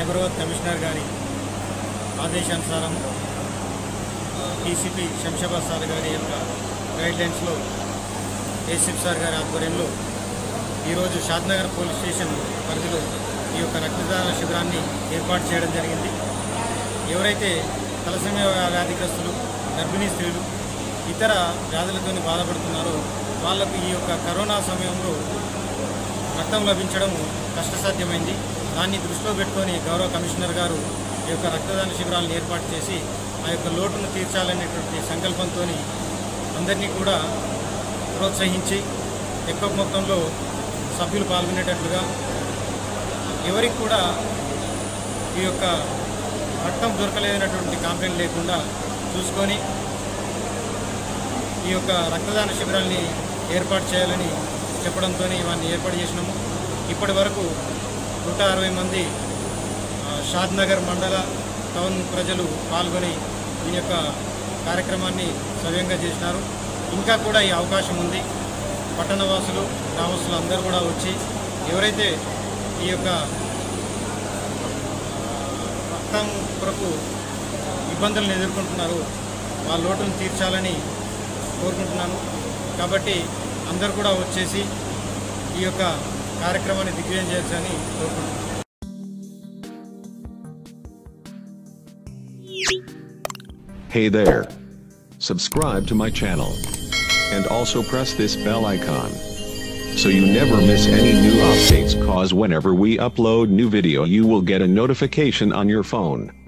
Cyberabad commissioner గారి ఆదేశానుసారం DCP Shamshabad sir గారి యొక్క గైడ్లైన్స్లో ఏసీపీ సార్ గారి ఆధ్వర్యంలో ఈరోజు షాద్నగర్ పోలీస్ స్టేషన్ పరిధిలో ఈ యొక్క రక్తదాన శిబిరాన్ని ఏర్పాటు చేయడం జరిగింది ఎవరైతే తలసమయ వ్యాధిగ్రస్తులు గర్భిణీ స్త్రీలు ఇతర వ్యాధులతో బాధపడుతున్నారో వాళ్లకు ఈ యొక్క కరోనా సమయంలో రక్తం లభించడం కష్టసాధ్యమైంది దాన్ని దృష్టిలో పెట్టుకొని గౌరవ కమిషనర్ గారు ఈ యొక్క రక్తదాన శిబిరాలను ఏర్పాటు చేసి ఆ యొక్క లోటును తీర్చాలనేటువంటి సంకల్పంతో అందరినీ కూడా ప్రోత్సహించి ఎక్కువ మొత్తంలో సభ్యులు పాల్గొనేటట్లుగా ఎవరికి కూడా ఈ యొక్క రక్తం దొరకలేనటువంటి కంప్లైంట్ లేకుండా చూసుకొని ఈ యొక్క రక్తదాన శిబిరాల్ని ఏర్పాటు చేయాలని చెప్పడంతో ఇవన్నీ ఏర్పాటు చేసినాము ఇప్పటి వరకు నూట అరవై మంది ఆ, షాద్ నగర్ మండల టౌన్ ప్రజలు పాల్గొని ఈ యొక్క కార్యక్రమాన్ని సవ్యంగా చేసినారు ఇంకా కూడా ఈ అవకాశం ఉంది పట్టణవాసులు గ్రామస్తులు అందరూ కూడా వచ్చి ఎవరైతే ఈ యొక్క రక్తం కొరకు ఇబ్బందులను ఎదుర్కొంటున్నారో వాళ్ళ లోటును తీర్చాలని కోరుకుంటున్నాను కాబట్టి అందరూ కూడా వచ్చేసి ఈ యొక్క కార్యక్రమాన్ని దిగ్విజయం చేయొచ్చని కోరుకుంటున్నాను Hey there. Subscribe to my channel. And also press this bell icon. So you never miss any new updates cause whenever we upload new video you will get a notification on your phone.